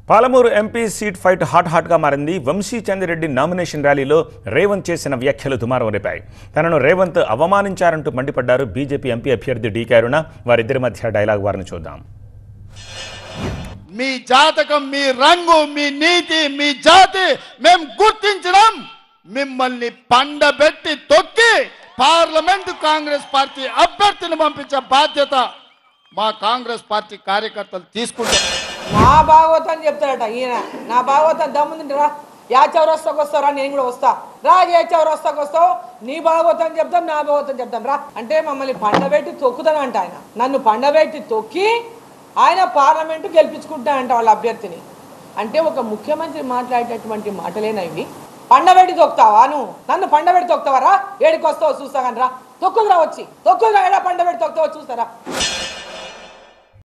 Palamuru MP seat fight hot హాట్గా మారింది Vamsi Chandreddy nomination ర్యాలీలో రేవంత్ చేసిన వ్యాఖ్యలు దుమారం రేపాయి తనను రేవంత్ అవమానించారంటూ మండిపడ్డారు బీజేపీ ఎంపీ అభ్యర్థి డీ కరుణ వారిద్దరి మధ్య డైలాగ్ వారిని చూద్దాం మీ జాతకం మీ రంగు మీ నీతి మీ జాతి మేము గుర్తించడం మిమ్మల్ని పండబెట్టి తొక్కి పార్లమెంటు కాంగ్రెస్ పార్టీ అభ్యర్థిని పంపించే బాధ్యత మా కాంగ్రెస్ పార్టీ కార్యకర్తలు తీసుకుంటారు నా భాగవతం చెప్తాడట ఈయన నా భాగవతం దమ్ముంది రా యా చౌరస్తాకు వస్తారా నేను కూడా వస్తా రా ఏ చౌరస్తాకు వస్తావు నీ భాగవతం చెప్తాం నా భాగవతం చెప్తాం రా అంటే మమ్మల్ని పండబెట్టి తొక్కుతానంట ఆయన నన్ను పండబెట్టి తొక్కి ఆయన పార్లమెంటు గెలిపించుకుంటానంట వాళ్ళ అభ్యర్థిని అంటే ఒక ముఖ్యమంత్రి మాట్లాడేటటువంటి మాటలేనా ఇవి పండబెట్టి తొక్కుతావా నువ్వు నన్ను పండబెట్టి తొక్కుతావా రా ఏడికి వస్తావు చూస్తా కానీ రా తొక్కుదురా వచ్చి తొక్కుదురా ఏడా పండబెట్టి తొక్కుతావో చూస్తారా